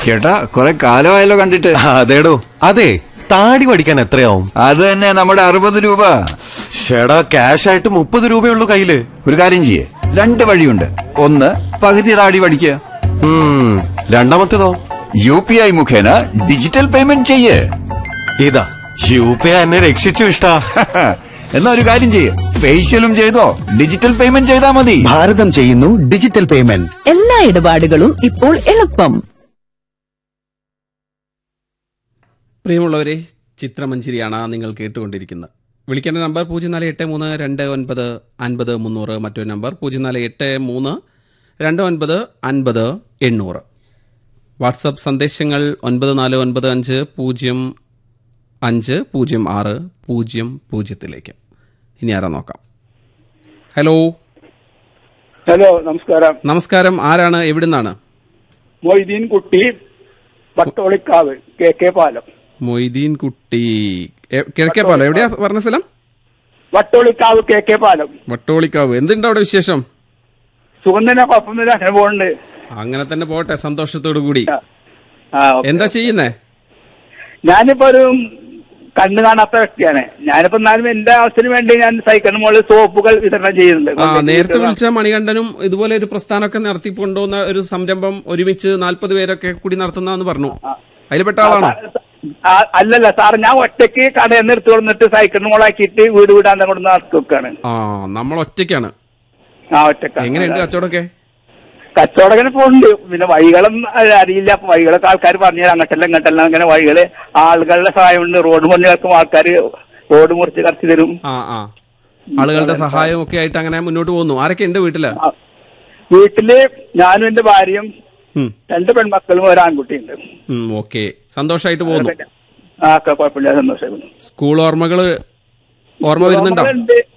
ചേട്ടാ കുറെ കാലമായല്ലോ കണ്ടിട്ട് അതേടോ അതെ താടി പഠിക്കാൻ എത്രയാവും അത് തന്നെ നമ്മുടെ അറുപത് രൂപ ഷേടാ ക്യാഷ് ആയിട്ട് മുപ്പത് രൂപയുള്ളൂ കയ്യില് ഒരു കാര്യം ചെയ്യേ രണ്ട് വഴിയുണ്ട് ഒന്ന് പകുതി താടി പഠിക്കുക ഉം, രണ്ടാമത്തേതോ യു പി ഐ മുഖേന ഡിജിറ്റൽ പേയ്മെന്റ് ചെയ്യേ ഇതാ യു പി ഐ എന്നെ രക്ഷിച്ചു ഇഷ്ടാ എന്നാ ഒരു കാര്യം ചെയ്യേ ഫേഷ്യലും ചെയ്തോ ഡിജിറ്റൽ പേയ്മെന്റ് ചെയ്താ മതി ഭാരതം ചെയ്യുന്നു ഡിജിറ്റൽ പേയ്മെന്റ് എല്ലാ ഇടപാടുകളും ഇപ്പോൾ എളുപ്പം പ്രിയമുള്ളവരെ ചിത്രമഞ്ചേരിയാണ് നിങ്ങൾ കേട്ടുകൊണ്ടിരിക്കുന്നത് വിളിക്കേണ്ട നമ്പർ പൂജ്യം നാല് എട്ട് മൂന്ന് രണ്ട് ഒൻപത് അൻപത് മുന്നൂറ് മറ്റൊരു നമ്പർ പൂജ്യം നാല് എട്ട് മൂന്ന് രണ്ട് ഒൻപത് അൻപത് എണ്ണൂറ് വാട്സപ്പ് സന്ദേശങ്ങൾ ഒൻപത് നാല് ഒൻപത് അഞ്ച് പൂജ്യം അഞ്ച് പൂജ്യം ആറ് പൂജ്യം പൂജ്യത്തിലേക്ക് ഇനി ആരാ നോക്കാം ഹലോ ഹലോ നമസ്കാരം നമസ്കാരം ആരാണ് എവിടുന്നാണ് മൊയ്തീൻ കുട്ടി വട്ടോളിക്കാവ് കെ കെ പാലം മൊയ്തീൻ കുട്ടി എ- കിഴക്കേപ്പാലം എവിടെയാ പറഞ്ഞ സ്ഥലം വട്ടോളിക്കാവ് കെ കെ പാലം വട്ടോളിക്കാവ് എന്തുണ്ട് അവിടെ വിശേഷം സുഗന്ധന കുഴപ്പമൊന്നുമില്ല അങ്ങനെ പോകുന്നുണ്ട് അങ്ങനെ തന്നെ പോട്ടെ സന്തോഷത്തോടു കൂടി ആ, ഓക്കേ. എന്താ ചെയ്യുന്നേ ഞാനിപ്പോ ഒരു കണ്ണു കാണാത്ത വ്യക്തിയാണ് ഞാനിപ്പോ എന്നാലും എന്റെ ആവശ്യത്തിന് വേണ്ടി ഞാൻ സൈക്കിളിന് മുകളിൽ സോപ്പുകൾ വിതരണം ചെയ്യുന്നുണ്ട് ആ നേരത്തെ വിളിച്ച മണികണ്ഠനും ഇതുപോലെ ഒരു പ്രസ്ഥാനമൊക്കെ നടത്തിക്കൊണ്ടുവന്ന ഒരു സംരംഭം ഒരുമിച്ച് നാൽപ്പത് പേരൊക്കെ കൂടി നടത്തുന്നതെന്ന് പറഞ്ഞു അതിൽപ്പെട്ട ആളാണോ ആ, അല്ലല്ല സാർ ഞാൻ ഒറ്റയ്ക്ക് കടയിൽ നിന്ന് എടുത്തു കൊടുത്തിട്ട് സൈക്കിളിന് മുകളാക്കിയിട്ട് വീട് വീടാൻ കൊണ്ട് നടത്തി വെക്കാണ് ആ നമ്മൾ ഒറ്റയ്ക്കാണ് ആ ഒറ്റക്കാണ് എങ്ങനെയുണ്ട് കച്ചവടമൊക്കെ കച്ചവടങ്ങനെ പോകുന്നുണ്ട് പിന്നെ വഴികളും അറിയില്ല അപ്പൊ വഴികളൊക്കെ ആൾക്കാർ പറഞ്ഞു അങ്ങോട്ടല്ല ഇങ്ങോട്ടല്ല അങ്ങനെ വഴികള് ആളുകളുടെ സഹായം ഉണ്ട് റോഡ് പണികൾക്കും ആൾക്കാർ റോഡ് മുറിച്ച് കറച്ചു തരും ആ ആ ആളുകളുടെ സഹായം ഒക്കെ ആയിട്ട് അങ്ങനെ മുന്നോട്ട് പോകുന്നു ആരൊക്കെ ഉണ്ട് വീട്ടില് ആ. വീട്ടില് ഞാനും എന്റെ ഭാര്യയും ഉം, രണ്ട് പെൺമക്കളും ഒരു ആൺകുട്ടിയുണ്ട് ഉം, ഓക്കെ സന്തോഷമായിട്ട് പോകുന്നു ആ ഒക്കെ കുഴപ്പമില്ല സന്തോഷം സ്കൂൾ ഓർമ്മകള് ഓർമ്മ വരുന്നുണ്ടോ ഓർമ്മകളുണ്ട്.